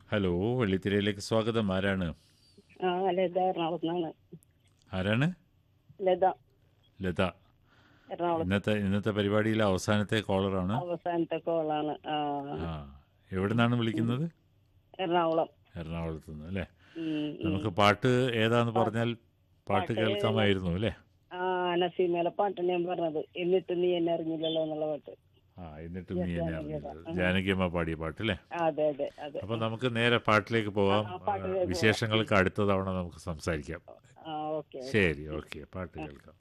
Hello വെള്ളിത്തിരയിലേക്ക് സ്വാഗതം ആരാണ് ആ ലത എറണാകുളത്ത് നിന്നാണ് ആരാണ് ലത ലത എറണാകുളത്ത് ഇന്നത്തെ ഇന്നത്തെ പരിപാടിയിലെ അവസാനത്തെ കോളറാണ് അവസാനത്തെ കോളാണ് ആ ആ എവിടെ നിന്നാണ് വിളിക്കുന്നത് എറണാകുളം എറണാകുളത്ത് നിന്ന് അല്ലേ ഉം, ഉം. നമുക്ക് പാട്ട് ഏതാന്ന് പറഞ്ഞാൽ പാട്ട് പാട്ട് കേൾക്കാമായിരുന്നു അല്ലേ ആ നസീമയുടെ പാട്ട് ഞാൻ പറഞ്ഞത് എന്നിട്ട് നീ എന്നെ അറിഞ്ഞില്ലല്ലോ എന്നുള്ള പാട്ട് ആ എന്നിട്ടും നീ എന്നെ ജാനകിയമ്മ. അറിഞ്ഞത് ജാനകിയമ്മ പാടിയ പാട്ട് അല്ലേ ആ, അതെ അതെ അതെ അപ്പൊ നമുക്ക് നേരെ പാട്ടിലേക്ക് പോവാം ആ, പാട്ടിലേക്ക് ആ, വിശേഷങ്ങൾക്ക് അടുത്ത തവണ നമുക്ക് സംസാരിക്കാം ആ ഓക്കെ ശരി ഓക്കെ പാട്ട് കേൾക്കാം